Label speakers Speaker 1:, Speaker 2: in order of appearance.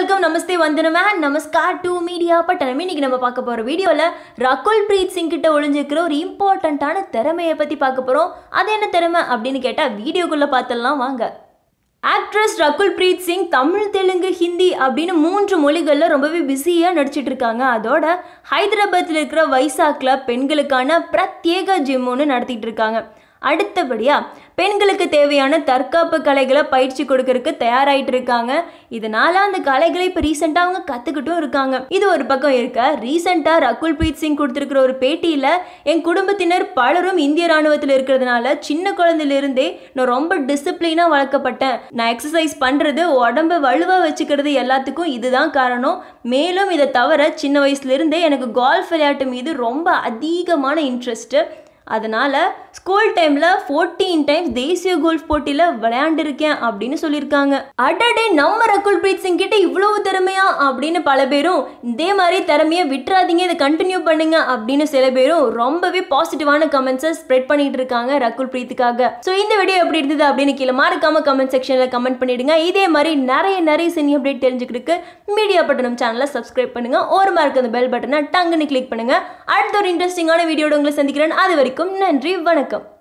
Speaker 1: welcome நமஸ்தே வந்தனம் and namaskar to media பட்டணம் இன்னைக்கு நம்ம பார்க்க போகிற வீடியோவில் ரகுல் பிரீத் சிங் கிட்ட ஒளிஞ்சிருக்கிற ஒரு இம்பார்ட்டண்ட்டான திறமையை பற்றி பார்க்க போகிறோம் அது என்ன திறமை அப்படின்னு கேட்டால் வீடியோக்குள்ளே பார்த்துடலாம் வாங்க ஆக்ட்ரஸ் ரகுல் பிரீத் சிங் தமிழ் தெலுங்கு ஹிந்தி அப்படின்னு மூன்று மொழிகளில் ரொம்பவே பிஸியாக நடிச்சிட்டு இருக்காங்க அதோட ஹைதராபாத்தில் இருக்கிற வைசாக்ல பெண்களுக்கான பிரத்யேக ஜிம் ஒன்று நடத்திட்டு இருக்காங்க அடுத்தபடியாக பெண்களுக்கு தேவையான தற்காப்பு கலைகளை பயிற்சி கொடுக்கறதுக்கு தயாராகிட்டு இருக்காங்க இதனால அந்த கலைகளை இப்போ ரீசெண்டாக அவங்க கற்றுக்கிட்டும் இருக்காங்க இது ஒரு பக்கம் இருக்க ரீசெண்டாக ரகுல் பிரீத் சிங் கொடுத்துருக்கிற ஒரு பேட்டியில் என் குடும்பத்தினர் பலரும் இந்திய ராணுவத்தில் இருக்கிறதுனால சின்ன குழந்தையிலிருந்தே நான் ரொம்ப டிசிப்ளினாக வளர்க்கப்பட்டேன் நான் எக்ஸசைஸ் பண்ணுறது உடம்பை வலுவாக வச்சுக்கிறது எல்லாத்துக்கும் இதுதான் காரணம் மேலும் இதை தவிர சின்ன வயசுலேருந்தே எனக்கு கால்ஃப் விளையாட்டு மீது ரொம்ப அதிகமான இன்ட்ரெஸ்ட்டு அதனால் ஸ்கூல் டைமில் ஃபோர்டீன் டைம்ஸ் தேசிய கோல்ஃப் போட்டியில் விளையாண்டுருக்கேன் அப்படின்னு சொல்லியிருக்காங்க அடடே நம்ம ரகுல் பிரீத் சிங் கிட்ட இவ்வளவு திறமையா அப்படின்னு பல பேரும் இதே மாதிரி திறமையை விட்டுறாதீங்க இதை கண்டினியூ பண்ணுங்க அப்படின்னு சில பேரும் ரொம்பவே பாசிட்டிவான கமெண்ட்ஸை ஸ்ப்ரெட் பண்ணிட்டு இருக்காங்க ரகுல் பிரீத்துக்காக ஸோ இந்த வீடியோ எப்படி இருந்தது அப்படின்னு கீழே மறக்காம கமெண்ட் செக்ஷனில் கமெண்ட் பண்ணிடுங்க இதே மாதிரி நிறைய நிறைய சினி அப்டேட் தெரிஞ்சுக்கிறதுக்கு மீடியா பட்டணம் சேனலை சப்ஸ்கிரைப் பண்ணுங்க ஒரு மார்க் அந்த பெல் பட்டனை டங்குன்னு கிளிக் பண்ணுங்க அடுத்த ஒரு இன்ட்ரெஸ்டிங்கான வீடியோட உங்களை சந்திக்கிறேன் அது வரைக்கும் நன்றி வணக்கம்